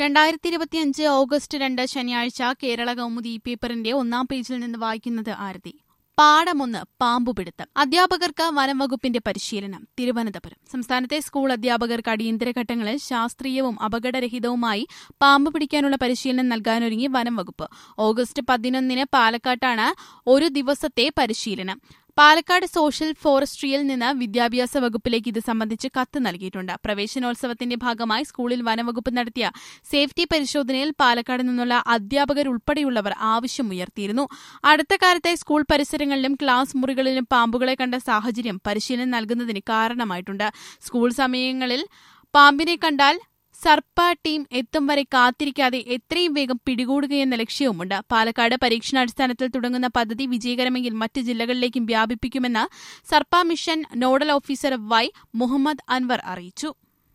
രണ്ടായിരത്തി ഇരുപത്തിയഞ്ച് ഓഗസ്റ്റ് രണ്ട് ശനിയാഴ്ച കേരള കൗമുദി പേപ്പറിന്റെ ഒന്നാം പേജിൽ നിന്ന് വായിക്കുന്നത് ആരതി പാഠമൊന്ന് പാമ്പുപിടുത്തം അധ്യാപകർക്ക് വനം വകുപ്പിന്റെ പരിശീലനം തിരുവനന്തപുരം സംസ്ഥാനത്തെ സ്കൂൾ അധ്യാപകർക്ക് അടിയന്തര ഘട്ടങ്ങളിൽ ശാസ്ത്രീയവും അപകടരഹിതവുമായി പാമ്പ് പിടിക്കാനുള്ള പരിശീലനം നൽകാനൊരുങ്ങി വനം വകുപ്പ് ഓഗസ്റ്റ് പതിനൊന്നിന് പാലക്കാട്ടാണ് ഒരു ദിവസത്തെ പരിശീലനം പാലക്കാട് സോഷ്യൽ ഫോറസ്ട്രിയിൽ നിന്ന് വിദ്യാഭ്യാസ വകുപ്പിലേക്ക് ഇത് സംബന്ധിച്ച് കത്ത് നൽകിയിട്ടുണ്ട് പ്രവേശനോത്സവത്തിന്റെ ഭാഗമായി സ്കൂളിൽ വനംവകുപ്പ് നടത്തിയ സേഫ്റ്റി പരിശോധനയിൽ പാലക്കാട് നിന്നുള്ള അധ്യാപകരുൾപ്പെടെയുള്ളവർ ആവശ്യമുയർത്തിയിരുന്നു അടുത്ത കാലത്തായി സ്കൂൾ പരിസരങ്ങളിലും ക്ലാസ് മുറികളിലും പാമ്പുകളെ കണ്ട സാഹചര്യം പരിശീലനം നൽകുന്നതിന് കാരണമായിട്ടുണ്ട് സ്കൂൾ സമയങ്ങളിൽ പാമ്പിനെ കണ്ടാൽ സർപ്പ ടീം എത്തും വരെ കാത്തിരിക്കാതെ എത്രയും വേഗം പിടികൂടുകയെന്ന ലക്ഷ്യവുമുണ്ട് പാലക്കാട് പരീക്ഷണാടിസ്ഥാനത്തിൽ തുടങ്ങുന്ന പദ്ധതി വിജയകരമെങ്കിൽ മറ്റ് ജില്ലകളിലേക്കും വ്യാപിപ്പിക്കുമെന്ന് Sarpa mission nodal officer Y Muhammad Anvar അറിയിച്ചു